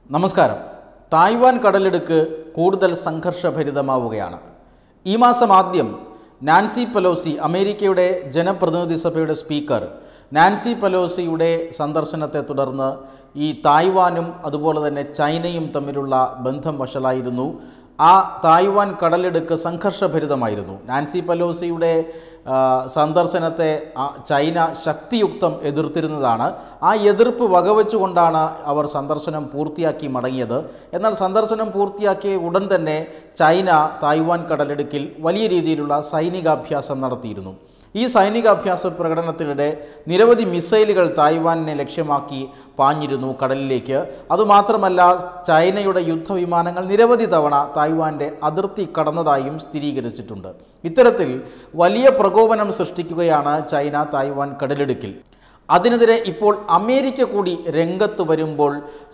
നമസ്കാരം തായ്വാൻ കടലെടുക്ക് കൂടുതൽ സംഘർഷഭരിതമാവുകയാണ് ഈ മാസം ആദ്യം നാൻസി പെലോസി അമേരിക്കയുടെ ജനപ്രതിനിധി സഭയുടെ സ്പീക്കർ നാൻസി പെലോസിയുടെ സന്ദർശനത്തെ തുടർന്ന് ഈ തായ്വാനും അതുപോലെ തന്നെ ചൈനയും തമ്മിലുള്ള ബന്ധം വഷളായിരുന്നു ആ തായ്വാൻ കടലെടുക്ക് സംഘർഷഭരിതമായിരുന്നു നാൻസി പെലോസിയുടെ ആ, സന്ദർശനത്തെ ആ, ചൈന ശക്തിയുക്തം എതിർത്തിരുന്നതാണ് ആ എതിർപ്പ് വകവെച്ചുകൊണ്ടാണ് അവർ സന്ദർശനം പൂർത്തിയാക്കി മടങ്ങിയത് എന്നാൽ സന്ദർശനം പൂർത്തിയാക്കിയ ഉടൻ തന്നെ ചൈന തായ്വാൻ കടലെടുക്കിൽ വലിയ രീതിയിലുള്ള സൈനികാഭ്യാസം നടത്തിയിരുന്നു ഈ സൈനികാഭ്യാസ പ്രകടനത്തിനിടെ നിരവധി മിസൈലുകൾ തായ്വാനിനെ ലക്ഷ്യമാക്കി പാഞ്ഞിരുന്നു കടലിലേക്ക് അതുമാത്രമല്ല ചൈനയുടെ യുദ്ധവിമാനങ്ങൾ നിരവധി തവണ തായ്വാന്റെ അതിർത്തി കടന്നതായും സ്ഥിരീകരിച്ചിട്ടുണ്ട് ഇത്തരത്തിൽ വലിയ പ്രകോപനം സൃഷ്ടിക്കുകയാണ് ചൈന തായ്വാൻ കടലിടുക്കിൽ അതിനെതിരെ ഇപ്പോൾ അമേരിക്ക കൂടി രംഗത്ത് വരുമ്പോൾ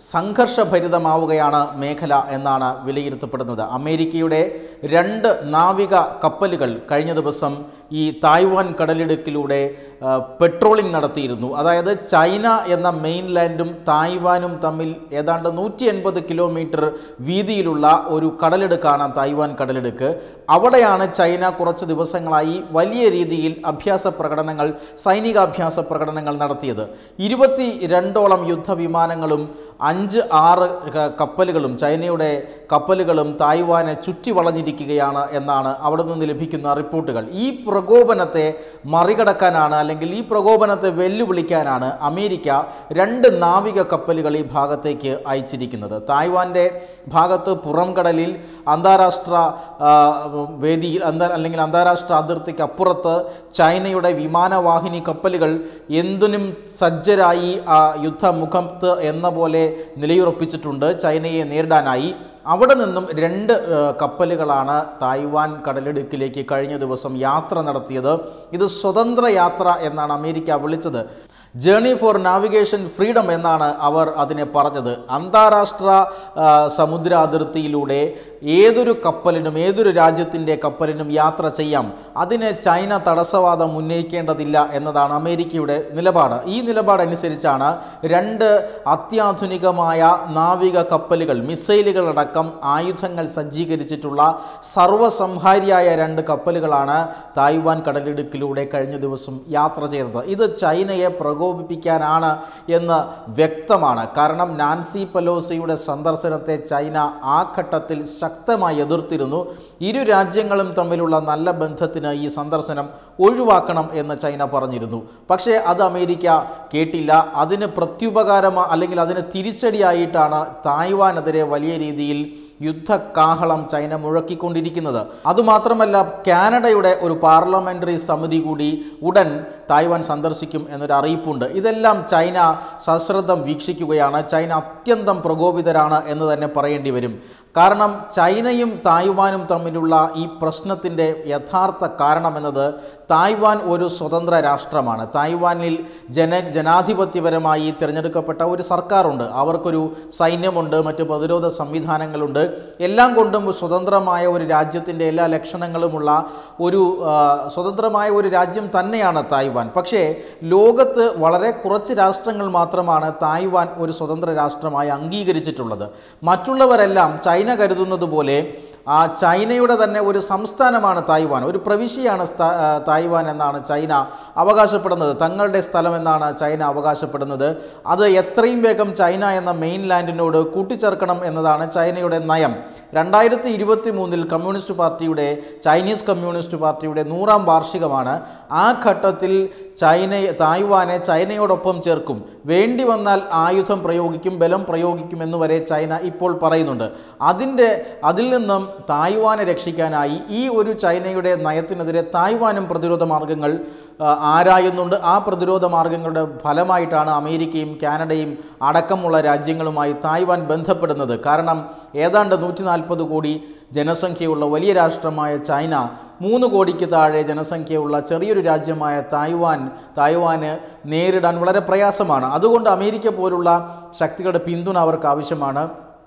സംഘർഷഭരിതമാവുകയാണ് മേഖല എന്നാണ് വിലയിരുത്തപ്പെടുന്നത് അമേരിക്കയുടെ രണ്ട് നാവിക കപ്പലുകൾ കഴിഞ്ഞ ദിവസം ഈ തായ്വാൻ കടലിടുക്കിലൂടെ ആ, പെട്രോളിംഗ് നടത്തിയിരുന്നു അതായത് ചൈന എന്ന മെയിൻലാൻഡും തായ്വാനും തമ്മിൽ ഏതാണ്ട് നൂറ്റി എൺപത് കിലോമീറ്റർ വീതിയിലുള്ള ഒരു കടലെടുക്കാണ് തായ്വാൻ കടലെടുക്ക് അവിടെയാണ് ചൈന കുറച്ച് ദിവസങ്ങളായി വലിയ രീതിയിൽ അഭ്യാസ പ്രകടനങ്ങൾ സൈനികാഭ്യാസ പ്രകടനങ്ങൾ നടത്തിയത് ഇരുപത്തി രണ്ടോളം യുദ്ധവിമാനങ്ങളും അഞ്ച് ആറ് ക- കപ്പലുകളും ചൈനയുടെ കപ്പലുകളും തായ്വാനെ ചുറ്റി വളഞ്ഞിരിക്കുകയാണ് എന്നാണ് അവിടെ നിന്ന് ലഭിക്കുന്ന റിപ്പോർട്ടുകൾ ഈ പ്രകോപനത്തെ മറികടക്കാനാണ് അല്ലെങ്കിൽ ഈ പ്രകോപനത്തെ വെല്ലുവിളിക്കാനാണ് അമേരിക്ക രണ്ട് നാവിക കപ്പലുകൾ ഈ ഭാഗത്തേക്ക് അയച്ചിരിക്കുന്നത് തായ്വാന്റെ ഭാഗത്ത് പുറംകടലിൽ അന്താരാഷ്ട്ര ആ, വേദിയിൽ അന്താ അല്ലെങ്കിൽ അന്താരാഷ്ട്ര അതിർത്തിക്ക് അപ്പുറത്ത് ചൈനയുടെ വിമാനവാഹിനി കപ്പലുകൾ എന്തിനും സജ്ജരായി ആ യുദ്ധമുഖത്ത് എന്ന പോലെ നിലയുറപ്പിച്ചിട്ടുണ്ട് ചൈനയെ നേരിടാനായി അവിടെ നിന്നും രണ്ട് ആ, കപ്പലുകളാണ് തായ്വാൻ കടലിടുക്കിലേക്ക് കഴിഞ്ഞ ദിവസം യാത്ര നടത്തിയത് ഇത് സ്വതന്ത്ര യാത്ര എന്നാണ് അമേരിക്ക വിളിച്ചത് ജേണി ഫോർ നാവിഗേഷൻ ഫ്രീഡം എന്നാണ് അവർ അതിനെ പറഞ്ഞത് അന്താരാഷ്ട്ര ആ, സമുദ്ര അതിർത്തിയിലൂടെ ഏതൊരു കപ്പലിനും ഏതൊരു രാജ്യത്തിൻ്റെ കപ്പലിനും യാത്ര ചെയ്യാം അതിന് ചൈന തടസ്സവാദം ഉന്നയിക്കേണ്ടതില്ല എന്നതാണ് അമേരിക്കയുടെ നിലപാട് ഈ നിലപാടനുസരിച്ചാണ് രണ്ട് അത്യാധുനികമായ നാവിക കപ്പലുകൾ മിസൈലുകളടക്കം ആയുധങ്ങൾ സജ്ജീകരിച്ചിട്ടുള്ള സർവ്വസംഹാരിയായ രണ്ട് കപ്പലുകളാണ് തായ്വാൻ കടലിടുക്കിലൂടെ കഴിഞ്ഞ ദിവസം യാത്ര ചെയ്തത് ഇത് ചൈനയെ പ്രകോപിപ്പിക്കാനാണ് എന്ന് വ്യക്തമാണ് കാരണം നാൻസി പലോസിയുടെ സന്ദർശനത്തെ ചൈന ആ ഘട്ടത്തിൽ ശക്തമായി എതിർത്തിരുന്നു ഇരു രാജ്യങ്ങളും തമ്മിലുള്ള നല്ല ബന്ധത്തിന് ഈ സന്ദർശനം ഒഴിവാക്കണം എന്ന് ചൈന പറഞ്ഞിരുന്നു പക്ഷേ അത് അമേരിക്ക കേട്ടില്ല അതിന് പ്രത്യുപകാരമ അല്ലെങ്കിൽ അതിന് തിരിച്ചടിയായിട്ടാണ് തായ്വാനെതിരെ വലിയ രീതിയിൽ യുദ്ധകാഹളം ചൈന മുഴക്കിക്കൊണ്ടിരിക്കുന്നത് അതുമാത്രമല്ല കാനഡയുടെ ഒരു പാർലമെന്ററി സമിതി കൂടി ഉടൻ തായ്വാൻ സന്ദർശിക്കും എന്നൊരു അറിയിപ്പുണ്ട് ഇതെല്ലാം ചൈന സശ്രദ്ധം വീക്ഷിക്കുകയാണ് ചൈന അത്യന്തം പ്രകോപിതരാണ് എന്ന് തന്നെ പറയേണ്ടി വരും കാരണം ചൈനയും തായ്വാനും തമ്മിലുള്ള ഈ പ്രശ്നത്തിൻ്റെ യഥാർത്ഥ കാരണമെന്നത് തായ്വാൻ ഒരു സ്വതന്ത്ര രാഷ്ട്രമാണ് തായ്വാനിൽ ജന ജനാധിപത്യപരമായി തിരഞ്ഞെടുക്കപ്പെട്ട ഒരു സർക്കാരുണ്ട് അവർക്കൊരു സൈന്യമുണ്ട് മറ്റ് പ്രതിരോധ സംവിധാനങ്ങളുണ്ട് എല്ലാം കൊണ്ടും സ്വതന്ത്രമായ ഒരു രാജ്യത്തിൻ്റെ എല്ലാ ലക്ഷണങ്ങളുമുള്ള ഒരു ആ, സ്വതന്ത്രമായ ഒരു രാജ്യം തന്നെയാണ് തായ്വാൻ പക്ഷേ ലോകത്ത് വളരെ കുറച്ച് രാഷ്ട്രങ്ങൾ മാത്രമാണ് തായ്വാൻ ഒരു സ്വതന്ത്ര രാഷ്ട്രമായി അംഗീകരിച്ചിട്ടുള്ളത് മറ്റുള്ളവരെല്ലാം ചൈന കരുതുന്നത് പോലെ ആ ചൈനയുടെ തന്നെ ഒരു സംസ്ഥാനമാണ് തായ്വാൻ ഒരു പ്രവിശ്യയാണ് സ്ഥ- ആ, തായ്വാൻ എന്നാണ് ചൈന അവകാശപ്പെടുന്നത് തങ്ങളുടെ സ്ഥലം എന്നാണ് ചൈന അവകാശപ്പെടുന്നത് അത് എത്രയും വേഗം ചൈന എന്ന മെയിൻ ലാൻഡിനോട് കൂട്ടിച്ചേർക്കണം എന്നതാണ് ചൈനയുടെ നയം രണ്ടായിരത്തി ഇരുപത്തി മൂന്നിൽ കമ്മ്യൂണിസ്റ്റ് പാർട്ടിയുടെ ചൈനീസ് കമ്മ്യൂണിസ്റ്റ് പാർട്ടിയുടെ നൂറാം വാർഷികമാണ് ആ ഘട്ടത്തിൽ ചൈന തായ്വാനെ ചൈനയോടൊപ്പം ചേർക്കും വേണ്ടി വന്നാൽ ആയുധം പ്രയോഗിക്കും ബലം പ്രയോഗിക്കും എന്ന് വരെ ചൈന ഇപ്പോൾ പറയുന്നുണ്ട് അതിൻ്റെ അതിൽ നിന്നും തായ്വാനെ രക്ഷിക്കാനായി ഈ ഒരു ചൈനയുടെ നയത്തിനെതിരെ തായ്വാനും പ്രതിരോധ മാർഗങ്ങൾ ആ, ആരായുന്നുണ്ട് ആ പ്രതിരോധ മാർഗങ്ങളുടെ ഫലമായിട്ടാണ് അമേരിക്കയും കാനഡയും അടക്കമുള്ള രാജ്യങ്ങളുമായി തായ്വാൻ ബന്ധപ്പെടുന്നത് കാരണം ഏതാണ്ട് നൂറ്റി നാൽപ്പത് കോടി ജനസംഖ്യയുള്ള വലിയ രാഷ്ട്രമായ ചൈന മൂന്ന് കോടിക്ക് താഴെ ജനസംഖ്യയുള്ള ചെറിയൊരു രാജ്യമായ തായ്വാൻ തായ്വാന് നേരിടാൻ വളരെ പ്രയാസമാണ് അതുകൊണ്ട് അമേരിക്ക പോലുള്ള ശക്തികളുടെ പിന്തുണ അവർക്ക് ആവശ്യമാണ്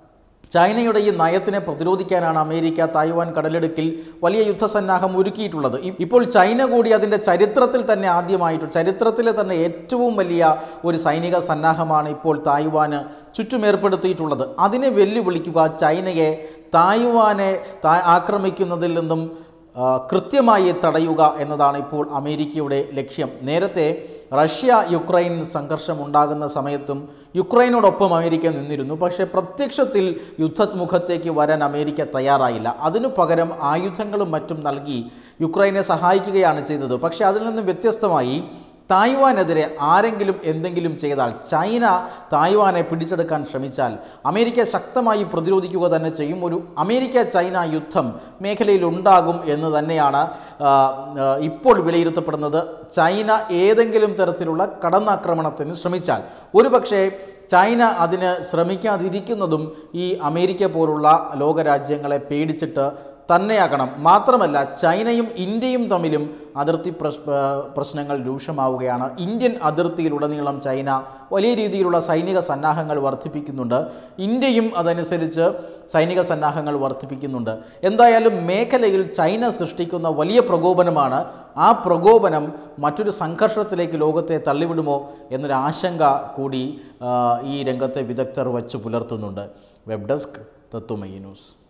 ചൈനയുടെ ഈ നയത്തിനെ പ്രതിരോധിക്കാനാണ് അമേരിക്ക തായ്വാൻ കടലിടുക്കിൽ വലിയ യുദ്ധസന്നാഹം ഒരുക്കിയിട്ടുള്ളത് ഇ- ഇപ്പോൾ ചൈന കൂടി അതിൻ്റെ ചരിത്രത്തിൽ തന്നെ ആദ്യമായിട്ട് ചരിത്രത്തിലെ തന്നെ ഏറ്റവും വലിയ ഒരു സൈനിക സന്നാഹമാണ് ഇപ്പോൾ തായ്വാന് ചുറ്റുമേർപ്പെടുത്തിയിട്ടുള്ളത് അതിനെ വെല്ലുവിളിക്കുക ചൈനയെ തായ്വാനെ താ ആക്രമിക്കുന്നതിൽ നിന്നും ആ, കൃത്യമായി തടയുക എന്നതാണ് ഇപ്പോൾ അമേരിക്കയുടെ ലക്ഷ്യം നേരത്തെ റഷ്യ യുക്രൈൻ സംഘർഷം ഉണ്ടാകുന്ന സമയത്തും യുക്രൈനോടൊപ്പം അമേരിക്ക നിന്നിരുന്നു പക്ഷേ പ്രത്യക്ഷത്തിൽ യുദ്ധമുഖത്തേക്ക് വരാൻ അമേരിക്ക തയ്യാറായില്ല അതിനു പകരം ആയുധങ്ങളും മറ്റും നൽകി യുക്രൈനെ സഹായിക്കുകയാണ് ചെയ്തത് പക്ഷേ അതിൽ നിന്ന് വ്യത്യസ്തമായി തായ്വാനെതിരെ ആരെങ്കിലും എന്തെങ്കിലും ചെയ്താൽ ചൈന തായ്വാനെ പിടിച്ചെടുക്കാൻ ശ്രമിച്ചാൽ അമേരിക്ക ശക്തമായി പ്രതിരോധിക്കുക തന്നെ ചെയ്യും ഒരു അമേരിക്ക ചൈന യുദ്ധം മേഖലയിൽ ഉണ്ടാകും എന്ന് തന്നെയാണ് ആ, ആ, ഇപ്പോൾ വിലയിരുത്തപ്പെടുന്നത് ചൈന ഏതെങ്കിലും തരത്തിലുള്ള കടന്നാക്രമണത്തിന് ശ്രമിച്ചാൽ ഒരുപക്ഷേ ചൈന അതിന് ശ്രമിക്കാതിരിക്കുന്നതും ഈ അമേരിക്ക പോലുള്ള ലോകരാജ്യങ്ങളെ പേടിച്ചിട്ട് തന്നെയാകണം മാത്രമല്ല ചൈനയും ഇന്ത്യയും തമ്മിലും അതിർത്തി പ്രശ് ആ, പ്രശ്നങ്ങൾ രൂക്ഷമാവുകയാണ് ഇന്ത്യൻ അതിർത്തിയിലുടനീളം ചൈന വലിയ രീതിയിലുള്ള സൈനിക സന്നാഹങ്ങൾ വർദ്ധിപ്പിക്കുന്നുണ്ട് ഇന്ത്യയും അതനുസരിച്ച് സൈനിക സന്നാഹങ്ങൾ വർദ്ധിപ്പിക്കുന്നുണ്ട് എന്തായാലും മേഖലയിൽ ചൈന സൃഷ്ടിക്കുന്ന വലിയ പ്രകോപനമാണ് ആ പ്രകോപനം മറ്റൊരു സംഘർഷത്തിലേക്ക് ലോകത്തെ തള്ളിവിടുമോ എന്നൊരു ആശങ്ക കൂടി ആ, ഈ രംഗത്തെ വിദഗ്ധർ വച്ച് പുലർത്തുന്നുണ്ട് വെബ് ഡെസ്ക് തത്വമയി ന്യൂസ്